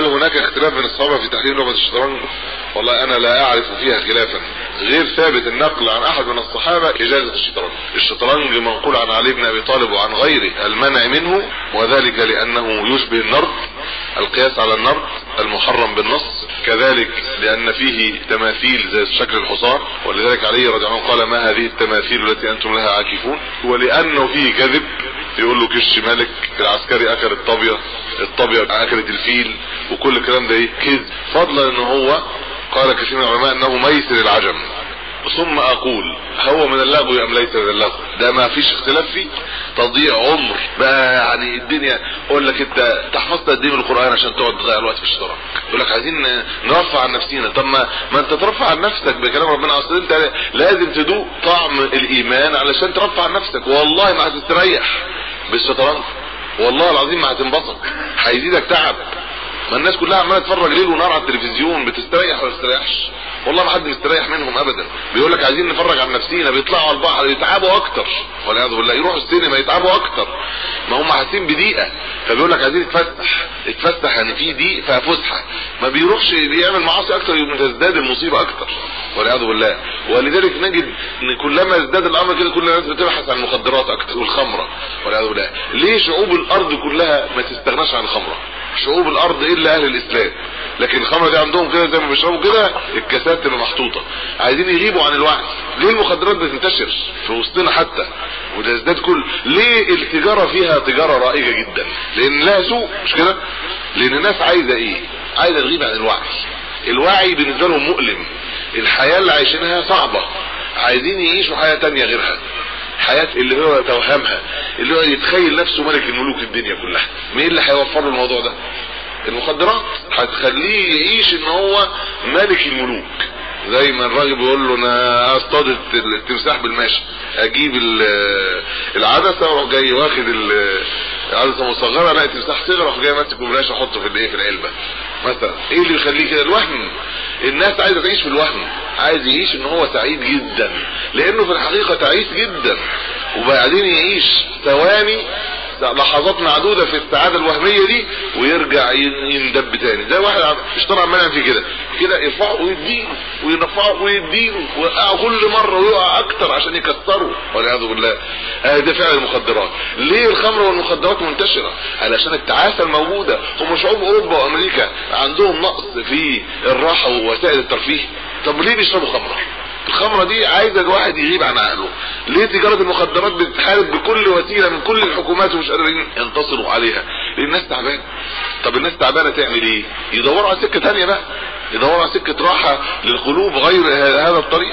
هل هناك اختلاف بين الصحابه في تحريم لعبه الشطرنج والله انا لا اعرف فيها خلافا غير ثابت النقل عن احد من الصحابه اجازه الشطرنج الشطرنج منقول عن علي بن ابي طالب وعن غيره المنع منه وذلك لانه يشبه النرد القياس على النرد المحرم بالنص كذلك لان فيه تماثيل زي شكل الحصان ولذلك علي رضي الله عنه قال ما هذه التماثيل التي انتم لها عاكفون ولانه فيه كذب يقول له كش ملك العسكري اكل الطابيه الطابيه اكلت الفيل وكل الكلام ده ايه كذب فضلا ان هو قال كثير من العلماء انه ميسر العجم ثم اقول هو من اللغو ام ليس من اللغو ده ما فيش اختلاف فيه تضييع عمر بقى يعني الدنيا اقول لك انت تحفظت قد ايه من القران عشان تقعد تضيع الوقت في الشطرنج يقول لك عايزين نرفع عن نفسنا طب ما ما انت ترفع عن نفسك بكلام ربنا اصل انت لازم تدوق طعم الايمان علشان ترفع عن نفسك والله ما هتستريح بالشطرنج والله العظيم ما هتنبسط هيزيدك تعب ما الناس كلها عماله تتفرج ليل ونهار على التلفزيون بتستريح ولا تستريحش والله ما حد مستريح منهم ابدا بيقول لك عايزين نفرج عن نفسينا بيطلعوا على البحر يتعبوا اكتر والعياذ بالله يروحوا السينما يتعبوا اكتر ما هم حاسين بضيقه فبيقول لك عايزين نتفسح اتفسح يعني في ضيق ففسحه ما بيروحش بيعمل معاصي اكتر تزداد المصيبه اكتر والعياذ بالله ولذلك نجد ان كلما ازداد الامر كده كل الناس بتبحث عن المخدرات اكتر والخمره والعياذ بالله ليه شعوب الارض كلها ما تستغناش عن الخمره شعوب الارض الا اهل الاسلام لكن الخمره دي عندهم كده زي ما بيشربوا كده الكاسات تبقى محطوطه عايزين يغيبوا عن الوعي ليه المخدرات بتنتشر في وسطنا حتى وده ازداد كل ليه التجاره فيها تجاره رائجه جدا لان لها سوق مش كده لان الناس عايزه ايه عايزه تغيب عن الوعي الوعي بالنسبه لهم مؤلم الحياه اللي عايشينها صعبه عايزين يعيشوا حياه تانية غيرها حياة اللي هو توهمها اللي هو يتخيل نفسه ملك الملوك الدنيا كلها مين اللي هيوفر له الموضوع ده المخدرات هتخليه يعيش ان هو ملك الملوك زي ما الراجل بيقول له انا اصطاد التمساح بالماشي اجيب العدسه واروح جاي واخد العدسه مصغره الاقي تمساح صغير اروح جاي ماسك بلاش احطه في الايه في العلبه مثلا ايه اللي يخليه كده الوهم الناس عايزه تعيش في الوهم عايز يعيش ان هو سعيد جدا لانه في الحقيقه تعيس جدا وبعدين يعيش ثواني لحظات معدودة في السعادة الوهمية دي ويرجع يندب تاني زي واحد اشترى عمال في كده كده يرفعه ويديله ويرفعه ويديله ويقع كل مرة ويقع اكتر عشان يكسره والعياذ بالله آه ده فعل المخدرات ليه الخمر والمخدرات منتشرة علشان التعاسة الموجودة هم شعوب اوروبا وامريكا عندهم نقص في الراحة ووسائل الترفيه طب ليه بيشربوا خمرة الخمرة دي عايزة الواحد يغيب عن عقله ليه تجارة المخدرات بتحارب بكل وسيلة من كل الحكومات ومش قادرين ينتصروا عليها لان الناس تعبانة طب الناس تعبانة تعمل ايه يدوروا على سكة تانية بقى يدوروا على سكة راحة للقلوب غير هذا الطريق